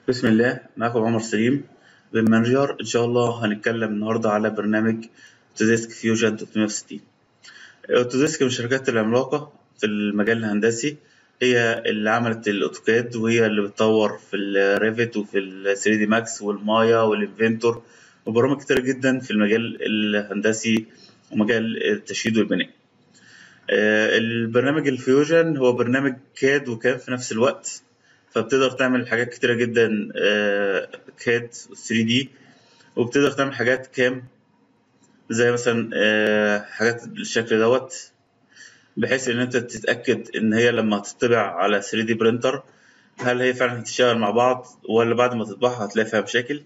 بسم الله معكم عمر سليم بالمانجر ان شاء الله هنتكلم النهارده على برنامج اوتوديسك فيوجن 360 اوتوديسك من الشركات العملاقه في المجال الهندسي هي اللي عملت الاوتوكاد وهي اللي بتطور في الريفت وفي ال 3 دي ماكس والمايا والانفنتور وبرامج كتير جدا في المجال الهندسي ومجال التشييد والبناء آه، البرنامج الفيوجن هو برنامج كاد وكان في نفس الوقت فبتقدر تعمل حاجات كتيرة جدا آه، كاد 3 دي وبتقدر تعمل حاجات كام زي مثلا آه، حاجات بالشكل دوت بحيث ان انت تتأكد ان هي لما هتطبع على 3 دي برينتر هل هي فعلا هتشتغل مع بعض ولا بعد ما تطبعها هتلاقي فيها مشاكل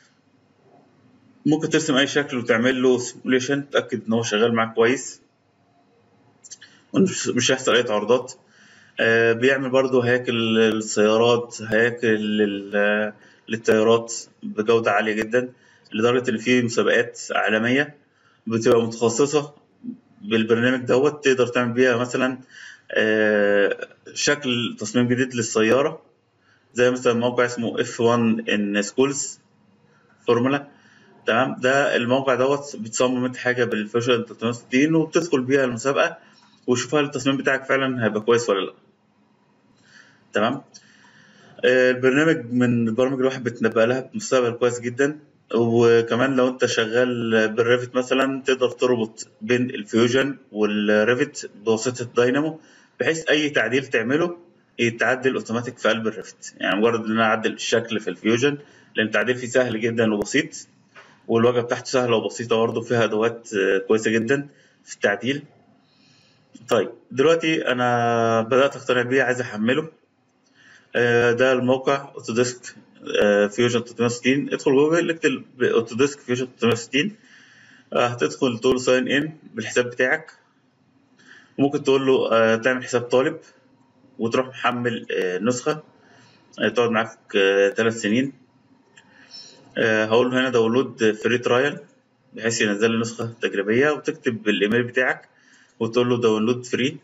ممكن ترسم اي شكل وتعمل له سيموليشن تتأكد ان هو شغال معاك كويس ومش مش هيحصل اي تعارضات آه، بيعمل برضو هياكل السيارات هياكل لل- للطيارات بجودة عالية جدا لدرجة إن في مسابقات عالمية بتبقى متخصصة بالبرنامج دوت تقدر تعمل بيها مثلا آه، شكل تصميم جديد للسيارة زي مثلا موقع اسمه F1 in Schools فورمولا تمام ده الموقع دوت بتصمم انت حاجة بالفيجوال 360 وبتدخل بيها المسابقة وشوف هل التصميم بتاعك فعلا هيبقى كويس ولا لا تمام آه، البرنامج من البرامج الواحد بتنبأ لها بمستقبل كويس جدا وكمان لو انت شغال بالريفت مثلا تقدر تربط بين الفيوجن والريفت بواسطة داينامو بحيث اي تعديل تعمله يتعدل اوتوماتيك في قلب الريفت يعني مجرد ان انا اعدل الشكل في الفيوجن لان التعديل فيه سهل جدا وبسيط والواجهة بتاعته سهلة وبسيطة برضه فيها ادوات آه، كويسة جدا في التعديل طيب دلوقتي انا بدأت اقتنع بيه عايز احمله آه، ده الموقع اوتوديسك فيوجن 360 ادخل جوجل اكتب اوتوديسك فيوجن 360 آه، هتدخل تقول ساين ان بالحساب بتاعك وممكن تقول له آه، تعمل حساب طالب وتروح محمل آه، نسخة آه، تقعد معاك ثلاث سنين آه، هقول له هنا داونلود فري ترايل بحيث ينزل لي نسخة تجريبية وتكتب الإيميل بتاعك وتقول له داونلود فري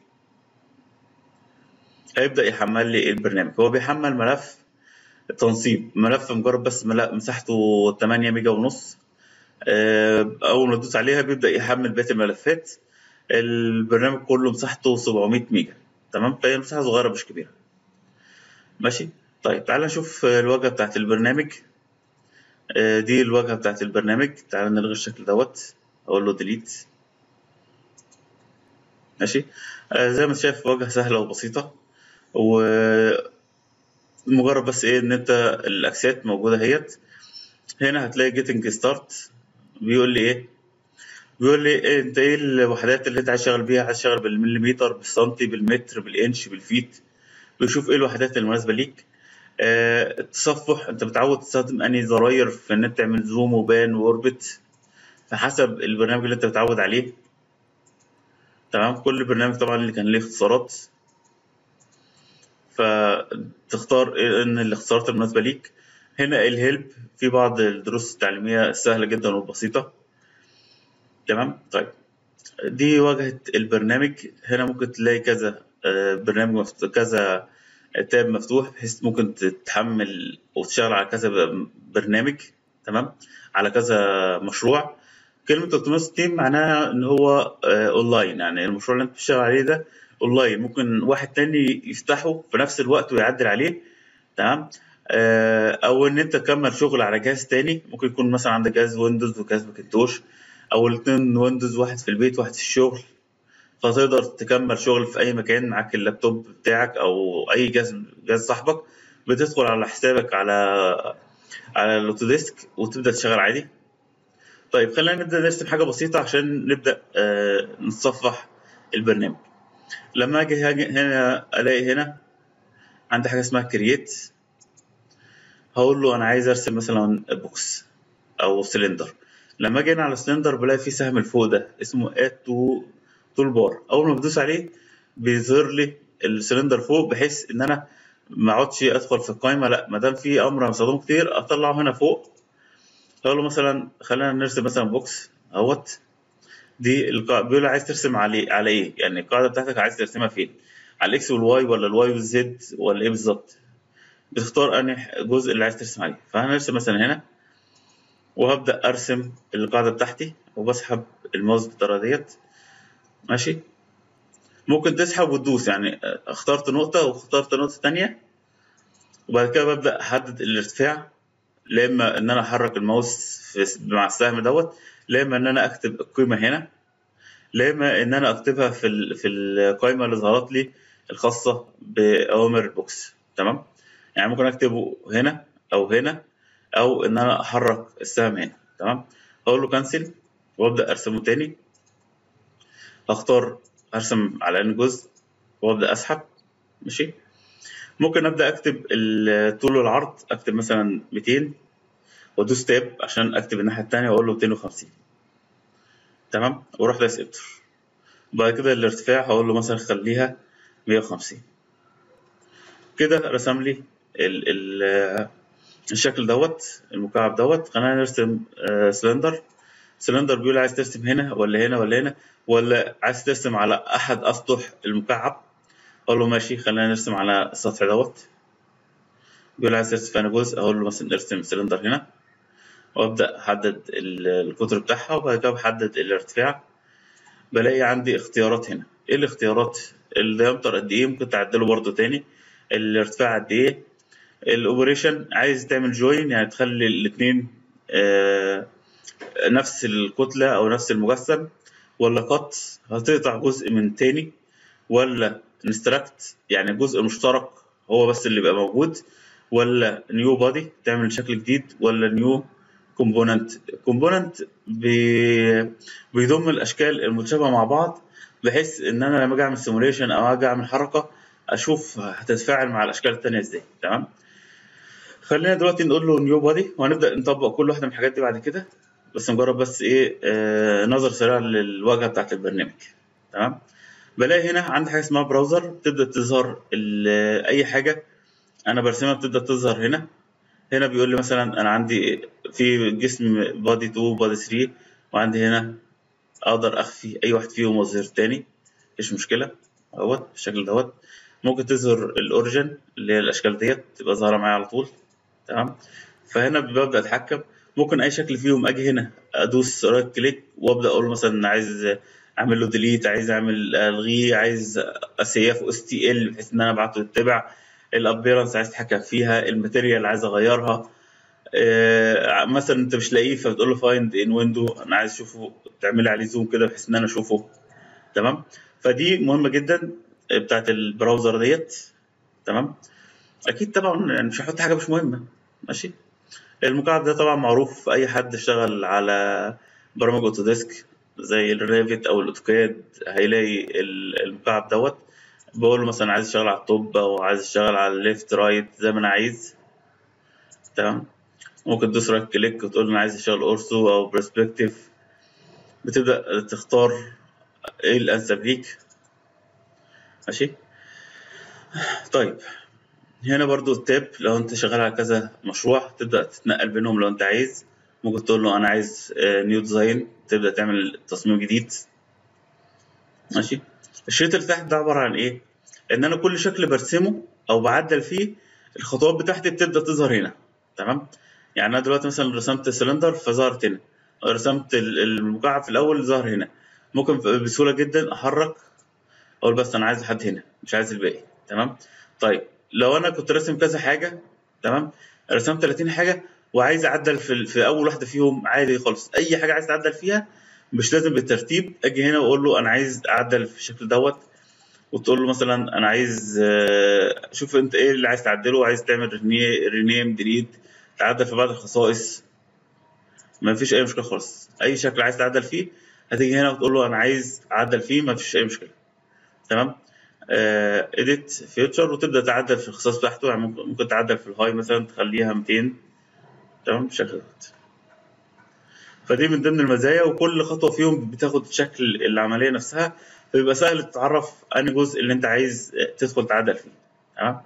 هيبدأ يحمل لي البرنامج هو بيحمل ملف تنصيب ملف مجرد بس ملا- مساحته 8 ميجا ونص آه، أول ما تدوس عليها بيبدأ يحمل بقية الملفات البرنامج كله مساحته 700 ميجا تمام فهي مساحة صغيرة مش كبيرة ماشي طيب تعال نشوف الواجهة بتاعت البرنامج آه، دي الواجهة بتاعت البرنامج تعال نلغي الشكل دوت أقول له ديليت ماشي آه، زي ما انت شايف واجهة سهلة وبسيطة ومجرد بس ايه ان انت الاكسات موجودة اهيت هنا هتلاقي جيتنج ستارت بيقول لي ايه بيقول لي إيه انت ايه الوحدات اللي انت عايز تشتغل بيها عايز تشتغل بالمليمتر بالسنتي بالمتر بالانش بالفيت بيشوف ايه الوحدات المناسبة ليك آه التصفح انت متعود تستخدم انهي زراير في ان انت تعمل زوم وبان واوربت فحسب البرنامج اللي انت متعود عليه تمام كل برنامج طبعا اللي كان ليه اختصارات فتختار إيه ان الاختصارات المناسبة ليك هنا الهيلب في بعض الدروس التعليمية السهلة جدا والبسيطة تمام طيب دي واجهة البرنامج هنا ممكن تلاقي كذا آه، برنامج مفتوح كذا تاب مفتوح بحيث ممكن تتحمل وتشتغل على كذا ب- برنامج تمام على كذا مشروع كلمة 360 معناها إن هو آه، أونلاين يعني المشروع اللي أنت بتشتغل عليه ده أونلاين ممكن واحد تاني يفتحه في نفس الوقت ويعدل عليه تمام آه، أو إن أنت تكمل شغل على جهاز تاني ممكن يكون مثلا عندك جهاز ويندوز وجهاز ماكنتوش أو الاتنين ويندوز واحد في البيت واحد في الشغل فتقدر تكمل شغل في أي مكان معاك اللابتوب بتاعك أو أي جهاز جهاز صاحبك بتدخل على حسابك على على الاوتوديسك وتبدأ تشتغل عادي طيب خلينا نبدأ نرسم حاجة بسيطة عشان نبدأ آه، نتصفح البرنامج لما أجي هاجي هنا ألاقي هنا عندي حاجة اسمها كرييت هقول له أنا عايز أرسم مثلا بوكس أو سلندر لما أجي هنا على السلندر بلاقي فيه سهم لفوق ده اسمه اد تو تول بار أول ما بدوس عليه بيظهر لي السلندر فوق بحيث إن أنا ما اقعدش ادخل في القائمه لا ما دام في امر انا بستخدمه كتير اطلعه هنا فوق اقول له مثلا خلينا نرسم مثلا بوكس اهوت دي القاعدة بيقول لي عايز ترسم عليه على ايه يعني القاعده بتاعتك عايز ترسمها فين على الاكس والواي ولا الواي والزد ولا ايه بالظبط بتختار انهي جزء اللي عايز ترسم عليه فهنرسم مثلا هنا وهبدا ارسم القاعده بتاعتي وبسحب الماوس بالطريقه ديت ماشي ممكن تسحب وتدوس يعني اخترت نقطه واخترت نقطه تانية وبعد كده ببدا احدد الارتفاع لا اما ان انا احرك الماوس في مع السهم دوت لا اما ان انا اكتب القيمه هنا لا اما ان انا اكتبها في ال... في القائمه اللي ظهرت لي الخاصه باوامر البوكس تمام يعني ممكن اكتبه هنا او هنا او ان انا احرك السهم هنا تمام اقول له كانسل وابدا ارسمه تاني اختار ارسم على ان جزء وابدا اسحب ماشي ممكن ابدا اكتب الطول والعرض اكتب مثلا 200 وادوس تاب عشان اكتب الناحيه التانية واقول له 250 تمام واروح دايس انتر بعد كده الارتفاع هقول له مثلا خليها 150 كده رسم لي ال ال الشكل دوت المكعب دوت خلينا نرسم آه سلندر سلندر بيقول عايز ترسم هنا ولا هنا ولا هنا ولا عايز ترسم على احد اسطح المكعب اقول له ماشي خلينا نرسم على السطح دوت بيقول عايز ترسم في جزء اقول له مثلا ارسم سلندر هنا وابدا احدد القطر بتاعها وبعد كده بحدد الارتفاع بلاقي عندي اختيارات هنا ايه الاختيارات الديامتر قد ايه ممكن تعدله برضو تاني الارتفاع قد ايه الاوبريشن عايز تعمل جوين يعني تخلي الاثنين آه نفس الكتلة او نفس المجسم ولا قط هتقطع جزء من تاني ولا انستراكت يعني جزء مشترك هو بس اللي يبقى موجود ولا نيو بادي تعمل شكل جديد ولا نيو كومبوننت كومبوننت بي... بيضم الاشكال المتشابهه مع بعض بحيث ان انا لما اجي اعمل سيموليشن او اجي اعمل حركه اشوف هتتفاعل مع الاشكال التانية ازاي تمام خلينا دلوقتي نقول له نيو بادي وهنبدا نطبق كل واحده من الحاجات دي بعد كده بس مجرد بس ايه آه نظر سريع للواجهه بتاعت البرنامج تمام بلاقي هنا عندي حاجه اسمها براوزر بتبدا تظهر اي حاجه انا برسمها بتبدا تظهر هنا هنا بيقول لي مثلا انا عندي في جسم بادي 2 بادي 3 وعندي هنا اقدر اخفي اي واحد فيهم واظهر تاني مفيش مشكله اهوت بالشكل دوت ممكن تظهر الاوريجن اللي هي الاشكال ديت تبقى ظاهره معايا على طول تمام فهنا ببدا اتحكم ممكن اي شكل فيهم اجي هنا ادوس رايت كليك وابدا اقول مثلا عايز اعمل له ديليت عايز اعمل الغيه عايز اسيفه اس تي ال بحيث ان انا ابعته يتبع الابيرنس عايز اتحكم فيها الماتيريال عايز اغيرها آه مثلا انت مش لاقيه فبتقول له فايند ان ويندو انا عايز اشوفه تعمل عليه زوم كده بحيث ان انا اشوفه تمام فدي مهمه جدا بتاعت البراوزر ديت تمام اكيد طبعا يعني مش هحط حاجه مش مهمه ماشي المكعب ده طبعا معروف في اي حد اشتغل على برامج اوتوديسك زي الريفت او الاوتوكاد هيلاقي المكعب دوت بقول له مثلا عايز اشتغل على التوب او عايز اشتغل على الليفت رايت زي ما انا عايز تمام ممكن تدوس رايت كليك وتقول له انا عايز اشتغل اورثو او برسبكتيف بتبدا تختار ايه الانسب ليك ماشي طيب هنا برضو التاب لو انت شغال على كذا مشروع تبدا تتنقل بينهم لو انت عايز ممكن تقول له انا عايز نيو ديزاين تبدا تعمل تصميم جديد ماشي الشريط اللي تحت ده عباره عن ايه ان انا كل شكل برسمه او بعدل فيه الخطوات بتاعتي بتبدا تظهر هنا تمام يعني انا دلوقتي مثلا رسمت سلندر فظهرت هنا رسمت المكعب في الاول ظهر هنا ممكن بسهوله جدا احرك اقول بس انا عايز لحد هنا مش عايز الباقي تمام طيب لو انا كنت راسم كذا حاجه تمام رسمت 30 حاجه وعايز اعدل في, في اول واحده فيهم عادي خالص اي حاجه عايز تعدل فيها مش لازم بالترتيب اجي هنا واقول له انا عايز اعدل في الشكل دوت وتقول له مثلا انا عايز شوف انت ايه اللي عايز تعدله عايز تعمل رينيم ديليت تعدل في بعض الخصائص ما فيش اي مشكله خالص اي شكل عايز تعدل فيه هتيجي هنا وتقول له انا عايز اعدل فيه ما فيش اي مشكله تمام اديت فيوتشر وتبدا تعدل في الخصائص بتاعته يعني ممكن تعدل في الهاي مثلا تخليها 200 تمام بالشكل دوت فدي من ضمن المزايا وكل خطوه فيهم بتاخد شكل العمليه نفسها فبيبقى سهل تتعرف انهي جزء اللي انت عايز تدخل تعدل فيه تمام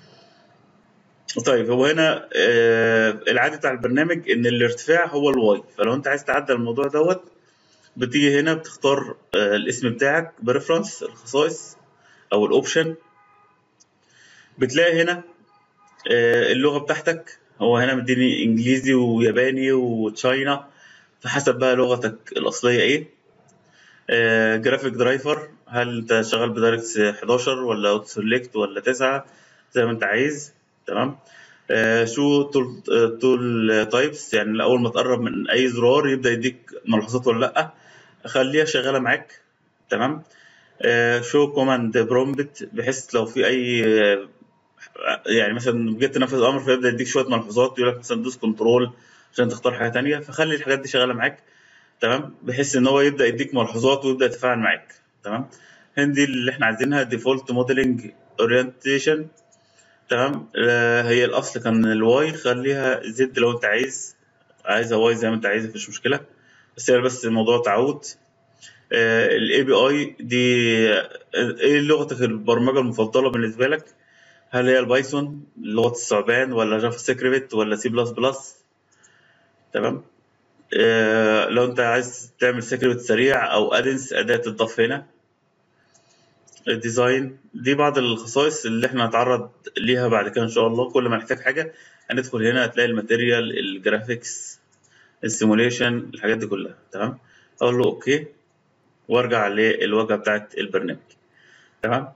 طيب هو هنا آه العادي بتاع البرنامج ان الارتفاع هو الواي فلو انت عايز تعدل الموضوع دوت بتيجي هنا بتختار آه الاسم بتاعك بريفرنس الخصائص او الاوبشن بتلاقي هنا آه، اللغه بتاعتك هو هنا مديني انجليزي وياباني وتشاينا فحسب بقى لغتك الاصليه ايه جرافيك درايفر هل انت شغال بدايركت 11 ولا اوت سيلكت ولا 9 زي ما انت عايز تمام آه، شو تول تول تايبس يعني اول ما تقرب من اي زرار يبدا يديك ملحوظات ولا لا خليها شغاله معاك تمام شو كوماند برومبت بحيث لو في اي آه، يعني مثلا جيت تنفذ امر فيبدا يديك شويه ملحوظات يقول لك مثلا دوس كنترول عشان تختار حاجه تانية فخلي الحاجات دي شغاله معاك تمام بحيث ان هو يبدا يديك ملحوظات ويبدا يتفاعل معاك تمام هندي اللي احنا عايزينها ديفولت موديلنج اورينتيشن تمام آه، هي الاصل كان الواي خليها زد لو انت عايز عايزها واي زي ما انت عايز مفيش مشكله بس هي بس الموضوع تعود الاي بي اي دي آه، ايه لغتك البرمجه المفضله بالنسبه لك هل هي البايثون لغه الثعبان ولا جافا سكريبت ولا سي بلس بلس تمام آه، لو انت عايز تعمل سكريبت سريع او ادنس اداه تضاف هنا الديزاين دي بعض الخصائص اللي احنا هنتعرض ليها بعد كده ان شاء الله كل ما نحتاج حاجه هندخل هنا هتلاقي الماتيريال الجرافيكس السيموليشن الحاجات دي كلها تمام اقول له اوكي وارجع للواجهه بتاعت البرنامج تمام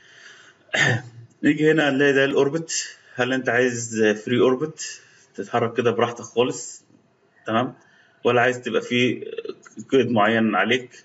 نيجي هنا نلاقي ده الاوربت هل انت عايز فري اوربت تتحرك كده براحتك خالص تمام ولا عايز تبقى فيه قيد معين عليك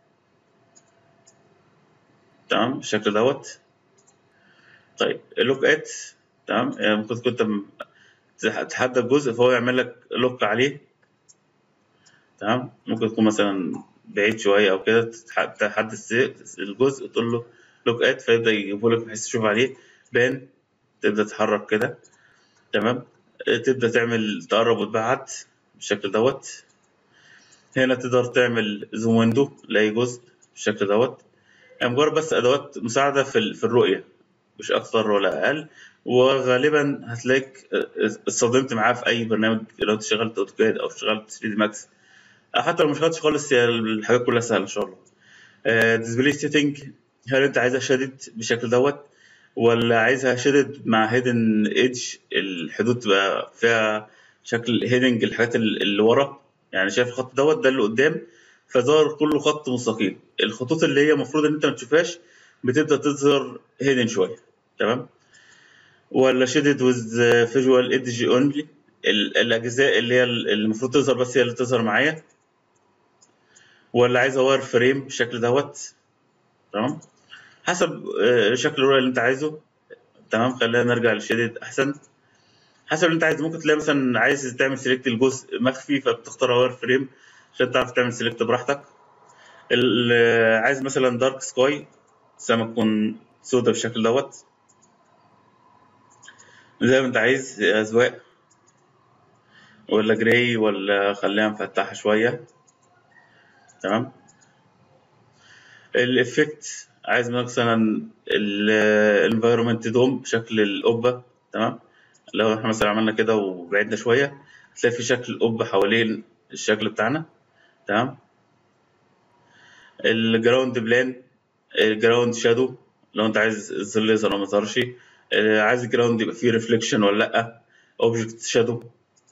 تمام بالشكل دوت طيب اللوك ات تمام يعني ممكن كنت م- تح- تحدد جزء فهو يعمل لك لوك عليه تمام ممكن تكون مثلا بعيد شويه او كده تتح- تحدد س- الجزء تقول له لوك ات فيبدا يجيبه لك بحيث تشوف عليه بان تبدا تتحرك كده تمام آه، تبدا تعمل تقرب وتبعد بالشكل دوت هنا تقدر تعمل زوم ويندو لاي جزء بالشكل دوت يعني مجرد بس ادوات مساعده في ال- في الرؤيه مش اكتر ولا اقل وغالبا هتلاقيك اتصدمت معاه في اي برنامج لو انت شغلت اوتوكاد او اشتغلت 3 دي ماكس حتى لو ما اشتغلتش خالص هي الحاجات كلها سهله ان شاء الله ديسبلاي سيتنج هل انت عايزها شادد بالشكل دوت ولا عايزها شادد مع هيدن ايدج الحدود تبقى فيها شكل هيدنج الحاجات ال- اللي ورا يعني شايف الخط دوت ده اللي قدام فظهر كله خط مستقيم الخطوط اللي هي المفروض ان انت ما تشوفهاش بتبدا تظهر هيدن شويه تمام ولا شيدد ويز فيجوال ايدج اونلي الاجزاء اللي هي اللي المفروض تظهر بس هي اللي تظهر معايا ولا عايز اواير فريم بالشكل دوت تمام حسب آه، شكل الرؤيه اللي انت عايزه تمام خلينا نرجع للشديد احسن حسب اللي انت عايز ممكن تلاقي مثلا عايز تعمل سيلكت الجزء مخفي فبتختار واير فريم عشان تعرف تعمل سيلكت براحتك ال- عايز مثلا دارك سكاي السما تكون سودا بالشكل دوت زي ما انت عايز اذواق ولا جراي ولا خليها مفتحه شويه تمام الافكت عايز مثلا الانفايرمنت دوم بشكل القبه تمام لو احنا مثلا عملنا كده وبعدنا شويه هتلاقي في شكل قبه حوالين الشكل بتاعنا تمام الجراوند بلان الجراوند شادو لو انت عايز الظل يظهر او ما يظهرش آه، عايز الجراوند يبقى فيه ريفليكشن ولا لا اوبجكت شادو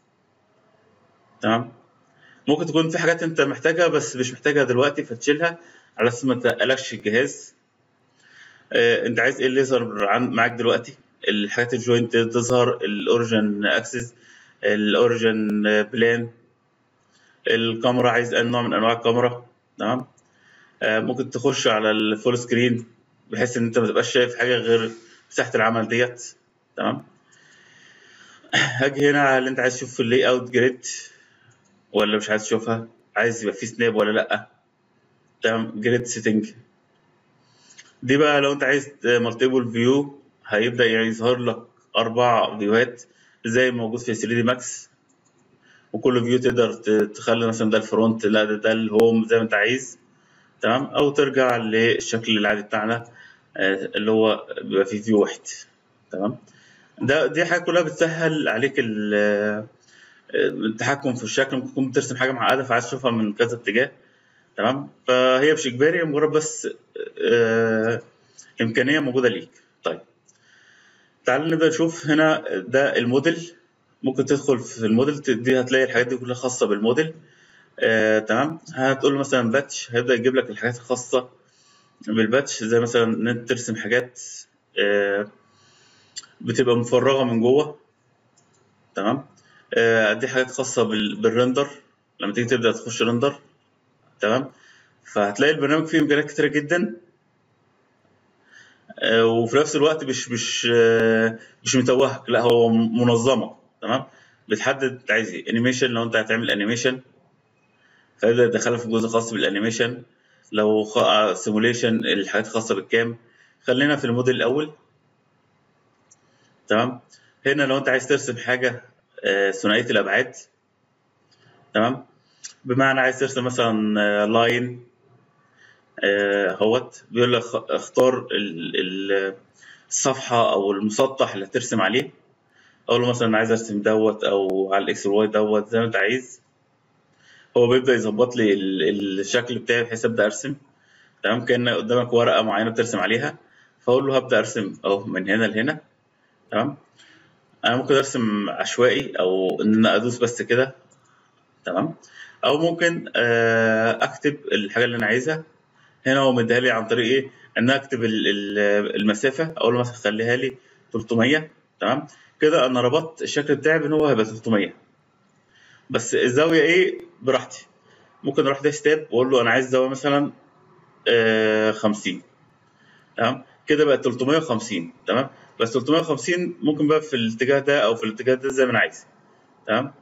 تمام ممكن تكون في حاجات انت محتاجها بس مش محتاجها دلوقتي فتشيلها على اساس ما تقلقش الجهاز آه، انت عايز ايه اللي يظهر عن- معاك دلوقتي الحاجات الجوينت تظهر الاوريجن اكسس الاوريجن بلان الكاميرا عايز اي نوع من انواع الكاميرا تمام آه، ممكن تخش على الفول سكرين بحيث ان انت ما تبقاش شايف حاجه غير مساحه العمل ديت تمام هاجي هنا على اللي انت عايز تشوف اللاي اوت جريد ولا مش عايز تشوفها عايز يبقى فيه سناب ولا لا تمام جريد سيتنج دي بقى لو انت عايز مالتيبل فيو هيبدا يظهر لك اربع فيوهات زي ما موجود في 3 دي ماكس وكل فيو تقدر ت- تخلي مثلا ده الفرونت لا ده, ده الهوم زي ما انت عايز تمام او ترجع للشكل العادي بتاعنا آه، اللي هو بيبقى فيه فيو واحد تمام ده دي حاجه كلها بتسهل عليك ال- آه، التحكم في الشكل ممكن تكون بترسم حاجه معقده فعايز تشوفها من كذا اتجاه تمام فهي مش اجباري مجرد بس آه، امكانيه موجوده ليك طيب تعال نبدا نشوف هنا ده الموديل ممكن تدخل في الموديل دي هتلاقي الحاجات دي كلها خاصه بالموديل آه، تمام هتقول له مثلا باتش هيبدا يجيب لك الحاجات الخاصه بالباتش زي مثلا ان انت ترسم حاجات آه، بتبقى مفرغه من جوه تمام آه، دي حاجات خاصه بال- بالرندر لما تيجي تبدا تخش رندر تمام فهتلاقي البرنامج فيه امكانيات كتيره جدا آه، وفي نفس الوقت مش مش آه، مش متوهك لا هو منظمه تمام بتحدد انت عايز ايه انيميشن لو انت هتعمل انيميشن فيبدا يدخلك في جزء خاص بالانيميشن لو سيموليشن الحاجات الخاصه بالكام خلينا في الموديل الاول تمام هنا لو انت عايز ترسم حاجه آه، ثنائيه الابعاد تمام بمعنى عايز ترسم مثلا لاين اهوت بيقول لك خ- اختار ال- ال- الصفحه او المسطح اللي هترسم عليه اقول له مثلا عايز ارسم دوت او على الاكس والواي دوت زي ما انت عايز هو بيبدا يظبط لي ال- الشكل بتاعي بحيث ابدا ارسم تمام كان قدامك ورقه معينه بترسم عليها فاقول له هبدا ارسم اهو من هنا لهنا تمام انا ممكن ارسم عشوائي او ان انا ادوس بس كده تمام او ممكن آه، اكتب الحاجه اللي انا عايزها هنا هو مديها لي عن طريق ايه ان أنا اكتب ال- ال- المسافه اقول له مثلا خليها لي 300 تمام كده انا ربطت الشكل بتاعي بان هو هيبقى 300 بس الزاويه ايه براحتي ممكن اروح داش تاب واقول له انا عايز زاويه مثلا آه 50 تمام كده بقت 350 تمام بس 350 ممكن بقى في الاتجاه ده او في الاتجاه ده زي ما انا عايز تمام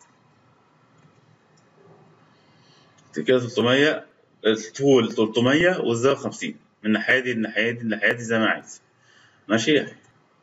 كده 300 الطول 300 والزاويه 50 من الناحيه دي الناحيه دي الناحيه دي زي ما انا عايز ماشي يعني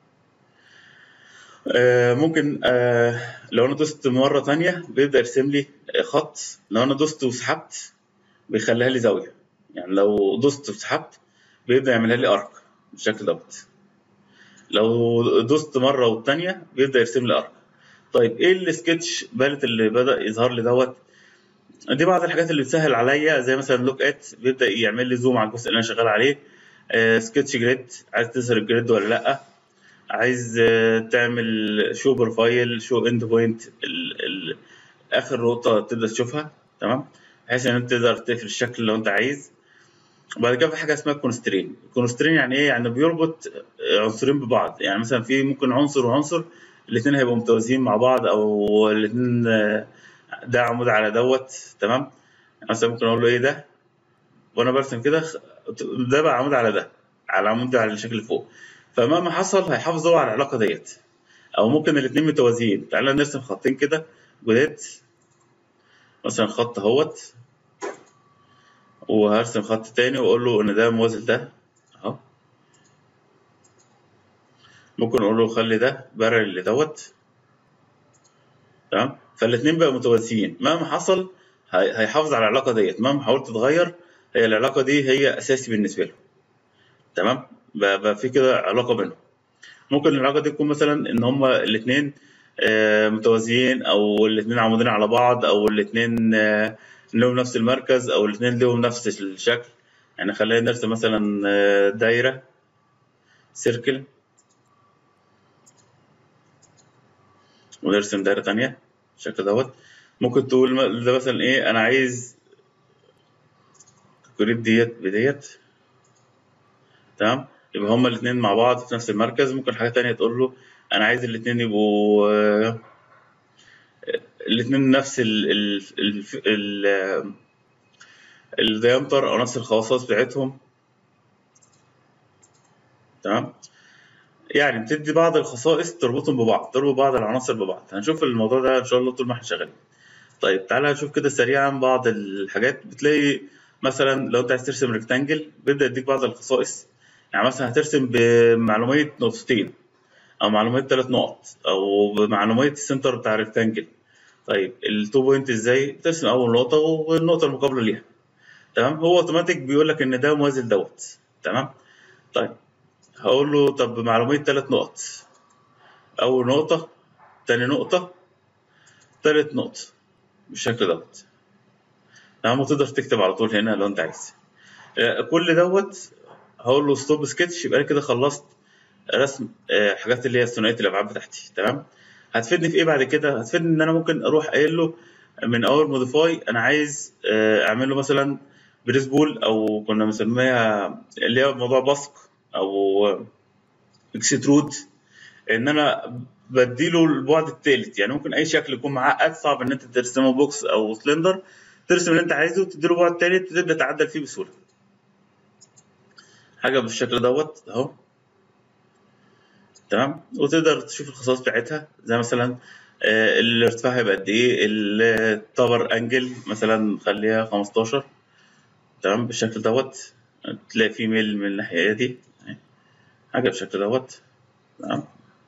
آه ممكن آه لو انا دوست مره تانية بيبدا يرسم لي آه، خط لو انا دوست وسحبت بيخليها لي زاويه يعني لو دوست وسحبت بيبدا يعملها لي ارك بالشكل دوت لو دوست مره والتانية بيبدا يرسم لي ارك طيب ايه السكتش باليت اللي بدا يظهر لي دوت دي بعض الحاجات اللي بتسهل عليا زي مثلا لوك ات بيبدا يعمل لي زوم على الجزء اللي انا شغال عليه آه سكتش جريد عايز تظهر الجريد ولا لا عايز آه تعمل شو بروفايل شو اند بوينت اخر نقطه تبدا تشوفها تمام بحيث ان انت تقدر تقفل الشكل لو انت عايز وبعد كده في حاجه اسمها كونسترين الكونسترين يعني ايه يعني بيربط عنصرين ببعض يعني مثلا في ممكن عنصر وعنصر الاثنين هيبقوا متوازيين مع بعض او الاثنين ده عمود على دوت تمام يعني مثلا ممكن اقول له ايه ده وانا برسم كده خ- ده بقى عمود على ده على العمود ده على الشكل اللي فوق فمهما حصل هيحافظ هو على العلاقه ديت او ممكن الاثنين متوازيين تعالى نرسم خطين كده جداد مثلا خط اهوت وهرسم خط تاني واقول له ان ده موازي ده اهو ممكن اقول له خلي ده بارل لدوت تمام فالاثنين بقوا متوازيين مهما حصل هي- هيحافظ على العلاقه ديت مهما حاولت تتغير هي العلاقه دي هي اساسي بالنسبه له تمام بقى بقى في كده علاقه بينهم ممكن العلاقه دي تكون مثلا ان هما الاثنين متوازيين او الاثنين عمودين على بعض او الاثنين لهم نفس المركز او الاثنين لهم نفس الشكل يعني خلينا نرسم مثلا آه، دايره سيركل ونرسم دايره تانية بالشكل دوت ممكن تقول م- ده مثلا ايه انا عايز الجريد ديت بديت تمام يبقى هما الاثنين مع بعض في نفس المركز ممكن حاجه تانية تقول له انا عايز الاثنين يبقوا آه، الاثنين نفس ال ال ال ال الديامتر او نفس الخواصات بتاعتهم تمام يعني بتدي بعض الخصائص تربطهم ببعض تربط بعض العناصر ببعض هنشوف الموضوع ده ان شاء الله طول ما احنا شغالين طيب تعالى نشوف كده سريعا بعض الحاجات بتلاقي مثلا لو انت عايز ترسم ريكتانجل بيبدا يديك بعض الخصائص يعني مثلا هترسم بمعلوميه نقطتين او معلوميه ثلاث نقط او بمعلوميه السنتر بتاع الريكتانجل طيب التو بوينت ازاي بترسم اول نقطه والنقطه المقابله ليها تمام هو اوتوماتيك بيقول لك ان ده موازي لدوت تمام طيب هقول له طب معلوميه ثلاث نقط اول نقطه تاني نقطه تالت نقطه بالشكل دوت تمام وتقدر تكتب على طول هنا لو انت عايز آه، كل دوت هقول له ستوب سكتش يبقى أنا كده خلصت رسم آه، حاجات اللي هي ثنائيه الابعاد بتاعتي تمام هتفيدني في ايه بعد كده هتفيدني ان انا ممكن اروح قايل له من اول موديفاي انا عايز آه، اعمل له مثلا بريس بول او كنا بنسميها اللي هي موضوع بصق او اكسترود ان انا بديله البعد الثالث يعني ممكن اي شكل يكون معقد صعب ان انت ترسمه بوكس او سلندر ترسم اللي انت عايزه تديله بعد ثالث وتبدا تعدل فيه بسهوله حاجه بالشكل دوت اهو تمام وتقدر تشوف الخصائص بتاعتها زي مثلا آه، الارتفاع هيبقى قد ايه التاور انجل مثلا خليها 15 تمام بالشكل دوت تلاقي فيه ميل من الناحيه دي أهي. حاجه بالشكل دوت تمام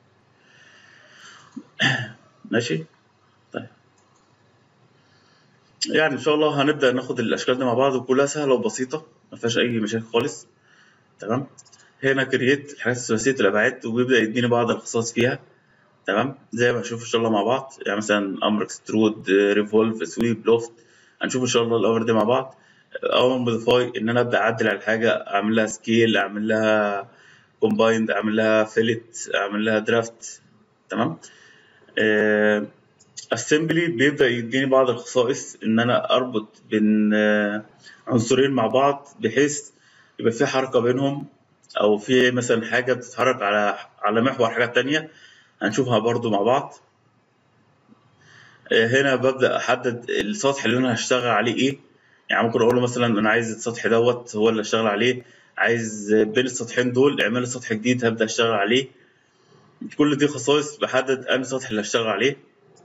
ماشي طيب يعني ان شاء الله هنبدا ناخد الاشكال دي مع بعض وكلها سهله وبسيطه ما فيهاش اي مشاكل خالص تمام هنا كرييت الحاجات ثلاثيه الابعاد وبيبدا يديني بعض الخصائص فيها تمام زي ما هنشوف ان شاء الله مع بعض يعني مثلا امر اكسترود ريفولف سويب لوفت هنشوف ان شاء الله الاوامر دي مع بعض اول موديفاي ان انا ابدا اعدل على الحاجه اعمل لها سكيل اعمل لها كومبايند اعمل لها فيلت اعمل لها درافت تمام اسمبلي بيبدا يديني بعض الخصائص ان انا اربط بين آه، عنصرين مع بعض بحيث يبقى في حركه بينهم او في مثلا حاجه بتتحرك على على محور حاجه تانية هنشوفها برضو مع بعض آه، هنا ببدا احدد السطح اللي انا هشتغل عليه ايه يعني ممكن اقول له مثلا انا عايز السطح دوت هو اللي اشتغل عليه عايز بين السطحين دول اعمل لي سطح جديد هبدا اشتغل عليه كل دي خصائص بحدد انهي سطح اللي هشتغل عليه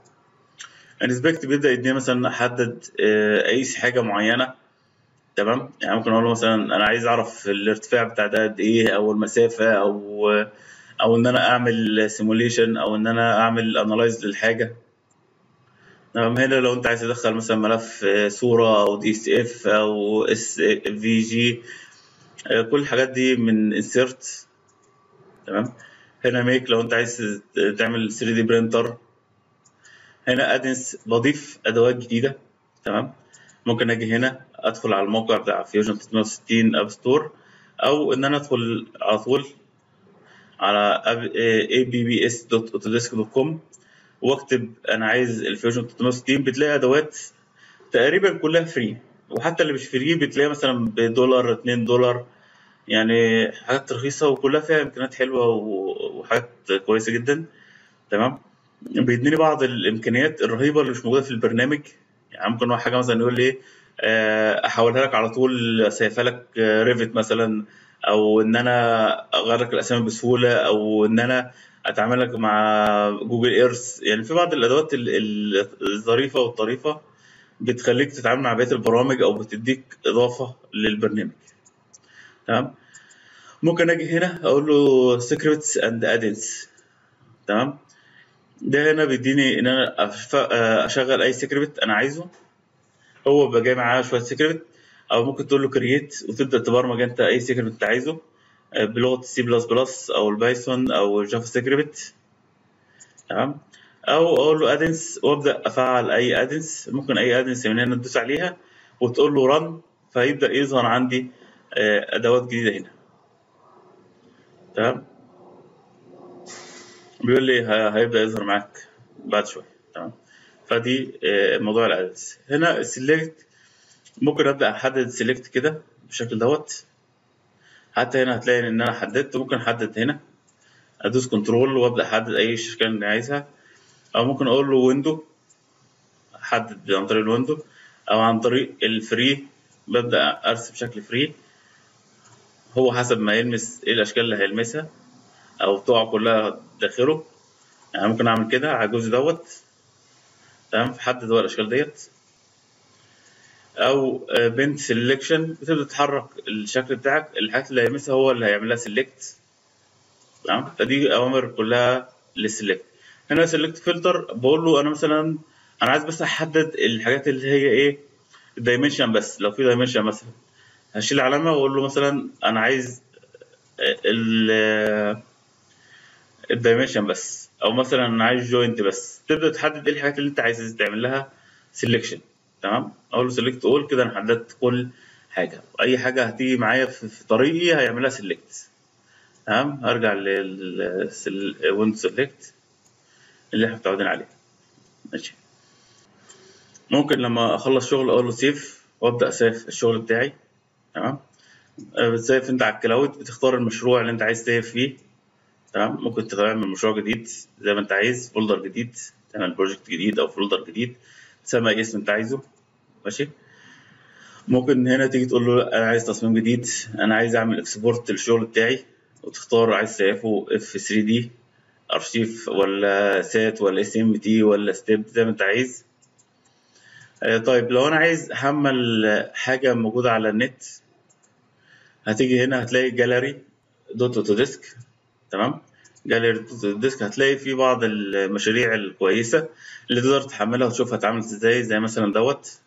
انسبكت بيبدا يديني مثلا احدد آه، اقيس حاجه معينه تمام يعني ممكن اقول له مثلا انا عايز اعرف الارتفاع بتاع ده قد ايه او المسافه او او ان انا اعمل سيموليشن او ان انا اعمل انالايز للحاجه تمام هنا لو انت عايز تدخل مثلا ملف آه، صوره او دي اس اف او اس في جي كل الحاجات دي من انسيرت تمام هنا ميك لو انت عايز تعمل 3 دي برينتر هنا ادنس بضيف ادوات جديده تمام ممكن اجي هنا ادخل على الموقع بتاع فيوجن 360 اب ستور او ان انا ادخل على طول على abbs.autodesk.com واكتب انا عايز الفيوجن 360 بتلاقي ادوات تقريبا كلها فري وحتى اللي مش فري بتلاقي مثلا بدولار 2 دولار يعني حاجات رخيصه وكلها فيها امكانيات حلوه و- وحاجات كويسه جدا تمام بيديني بعض الامكانيات الرهيبه اللي مش موجوده في البرنامج يعني ممكن واحد حاجه مثلا يقول لي إيه، آه، احولها لك على طول اسيفها لك ريفت مثلا او ان انا اغير لك الاسامي بسهوله او ان انا اتعامل لك مع جوجل ايرث يعني في بعض الادوات ال- ال- الظريفه والطريفه بتخليك تتعامل مع بقيه البرامج او بتديك اضافه للبرنامج تمام ممكن اجي هنا اقول له secrets and add-ins تمام ده هنا بيديني ان انا أف- اشغل اي سكريبت انا عايزه هو بيبقى جاي معاه شويه سكريبت او ممكن تقول له كرييت وتبدا تبرمج انت اي سكريبت انت عايزه آه، بلغه السي بلس بلس او البايثون او الجافا سكريبت تمام او اقول له ادنس وابدا افعل اي ادنس ممكن اي ادنس من هنا تدوس عليها وتقول له رن فيبدا يظهر عندي آه، ادوات جديده هنا تمام بيقول لي ه- هيبدا يظهر معاك بعد شويه تمام فدي آه، موضوع الادنس هنا السلكت ممكن ابدا احدد السلكت كده بالشكل دوت حتى هنا هتلاقي ان انا حددت ممكن احدد هنا ادوس كنترول وابدا احدد اي شكل اللي عايزها او ممكن اقول له ويندو احدد عن طريق الويندو او عن طريق الفري ببدا ارسم بشكل فري هو حسب ما يلمس ايه الاشكال اللي هيلمسها او تقع كلها داخله يعني ممكن اعمل كده على الجزء دوت تمام فحدد هو الاشكال ديت او بنت سيلكشن بتبدا تحرك الشكل بتاعك الحاجات اللي هيلمسها هو اللي هيعمل لها سيلكت تمام فدي اوامر كلها للسيلكت هنا سيلكت فلتر بقول له انا مثلا انا عايز بس احدد الحاجات اللي هي ايه الدايمنشن بس لو في دايمنشن مثلا هشيل علامه واقول له مثلا انا عايز ال الدايمنشن بس او مثلا انا عايز جوينت بس تبدا تحدد ايه الحاجات اللي انت عايز تعمل لها سيلكشن تمام اقول له سيلكت اول كده انا حددت كل حاجه اي حاجه هتيجي معايا في في طريقي هيعملها سيلكت تمام هرجع لل ويند سيلكت اللي احنا متعودين عليه ماشي ممكن لما اخلص شغل اقول له سيف وابدا سيف الشغل بتاعي تمام آه، بتسيف انت على الكلاود بتختار المشروع اللي انت عايز تسيف فيه تمام ممكن تعمل مشروع جديد زي ما انت عايز فولدر جديد تعمل بروجكت جديد او فولدر جديد تسمي اي اسم انت عايزه ماشي ممكن هنا تيجي تقول له لا انا عايز تصميم جديد انا عايز اعمل اكسبورت للشغل بتاعي وتختار عايز تسيفه اف 3 دي ارشيف ولا سات ولا اس ام تي ولا ستيب زي ما انت عايز آه، طيب لو انا عايز احمل حاجه موجوده على النت هتيجي هنا هتلاقي جاليري دوت اوتو ديسك تمام جاليري دوت اوتو ديسك هتلاقي في بعض المشاريع الكويسه اللي تقدر تحملها وتشوفها اتعملت ازاي زي مثلا دوت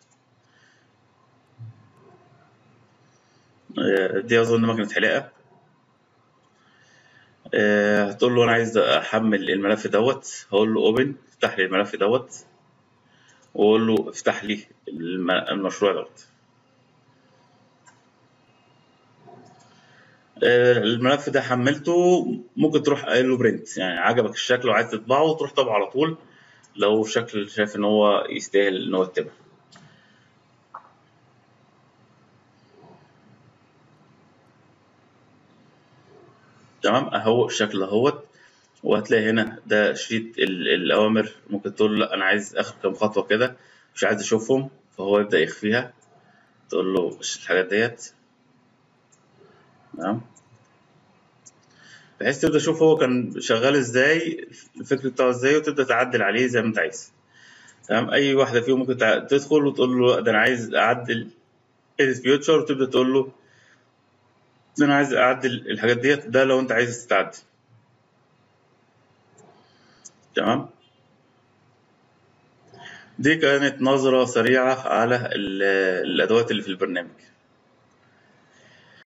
آه، دي اظن مكنه حلاقه آه، هتقول له انا عايز احمل الملف دوت هقول له اوبن افتح لي الملف دوت واقول له افتح لي الم- المشروع دوت آه، الملف ده حملته ممكن تروح قايل له برنت يعني عجبك الشكل وعايز تطبعه وتروح طبعه على طول لو شكل شايف ان هو يستاهل ان هو يتبع تمام اهو الشكل اهوت وهتلاقي هنا ده شريط ال- الاوامر ممكن تقول له لا انا عايز اخر كام خطوه كده مش عايز اشوفهم فهو يبدا يخفيها تقول له مش الحاجات ديت تمام بحيث تبدا تشوف هو كان شغال ازاي الفكر بتاعه ازاي وتبدا تعدل عليه زي ما انت عايز تمام اي واحده فيهم ممكن تع- تدخل وتقول له لا، ده انا عايز اعدل edit future وتبدا تقول له ده انا عايز اعدل الحاجات ديت ده لو انت عايز تتعدل تمام دي كانت نظرة سريعة على ال- الأدوات اللي في البرنامج